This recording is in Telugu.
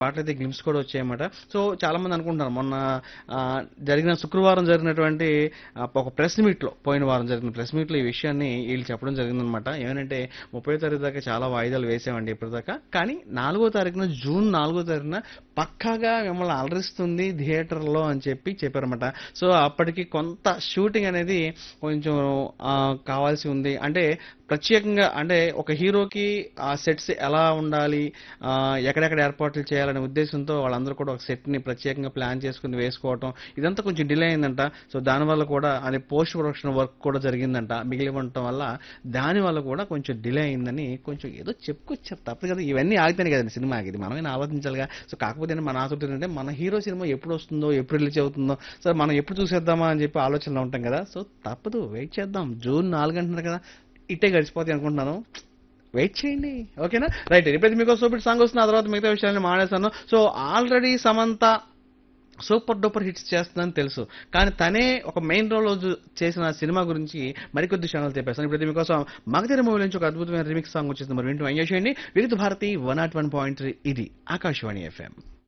పాటలు అయితే గ్లిమ్స్ కూడా వచ్చాయన్నమాట సో చాలా మంది అనుకుంటున్నారు మొన్న ఆ, జరిగిన శుక్రవారం జరిగినటువంటి ఆ, ఒక ప్రెస్ మీట్ లో పోయిన వారం జరిగిన ప్రెస్ మీట్ లో ఈ విషయాన్ని వీళ్ళు చెప్పడం జరిగిందనమాట ఏమంటే ముప్పై తారీఖు దాకా చాలా వాయిదాలు వేసామండి ఇప్పటిదాకా కానీ నాలుగో తారీఖున జూన్ నాలుగో తారీఖున పక్కాగా మిమ్మల్ని అలరిస్తుంది థియేటర్ లో అని చెప్పి చెప్పారన్నమాట సో అప్పటికి కొంత షూటింగ్ అనేది కొంచెం ఆ, కావాల్సి ఉంది అంటే ప్రత్యేకంగా అంటే ఒక హీరోకి ఆ సెట్స్ ఎలా ఉండాలి ఆ, ఎక్కడెక్కడ ఏర్పాట్లు చేయాలనే ఉద్దేశంతో వాళ్ళందరూ కూడా ఒక సెట్ ని ప్రత్యేకంగా ప్లాన్ చేసుకుని వేసుకోవటం ఇదంతా కొంచెం డిలే అయిందంట సో దానివల్ల కూడా అది పోస్ట్ ప్రొడక్షన్ వర్క్ కూడా జరిగిందంట మిగిలి ఉండటం వల్ల దాని వల్ల కూడా కొంచెం డిలే అయిందని కొంచెం ఏదో చెప్పుకొచ్చారు తప్పదు కదా ఇవన్నీ ఆగితేనే కదండి సినిమా ఆగింది మనమైనా ఆలోచించాలిగా సో కాకపోతే మన ఆసక్తి ఏంటంటే మన హీరో సినిమా ఎప్పుడు వస్తుందో ఎప్పుడు రిలీజ్ అవుతుందో సో మనం ఎప్పుడు చూసేద్దామా అని చెప్పి ఆలోచనలో ఉంటాం కదా సో తప్పదు వెయిట్ చేద్దాం జూన్ నాలుగు అంటున్నారు కదా ఇట్టే గడిచిపోతాయి అనుకుంటున్నాను వెయిట్ చేయండి ఓకేనా రైట్ ఇప్పుడైతే మీకు సూపర్ సాంగ్ వస్తుంది ఆ తర్వాత మిగతా విషయాన్ని మానేస్తాను so already Samantha super duper hits చేస్తుందని తెలుసు కానీ తనే ఒక మెయిన్ రోల్ చేసిన సినిమా గురించి మరికొద్ది క్షణాలు చెప్పేస్తాను ఇప్పుడు మీకోసం మగధీర మూవీ నుంచి ఒక అద్భుతమైన రిమిక్స్ సాంగ్ వచ్చేసింది మరి వింటూ ఎంజాయ్ చేయండి Vividh Bharati one not one point ఇది ఆకాశవాణి ఎఫ్ఎం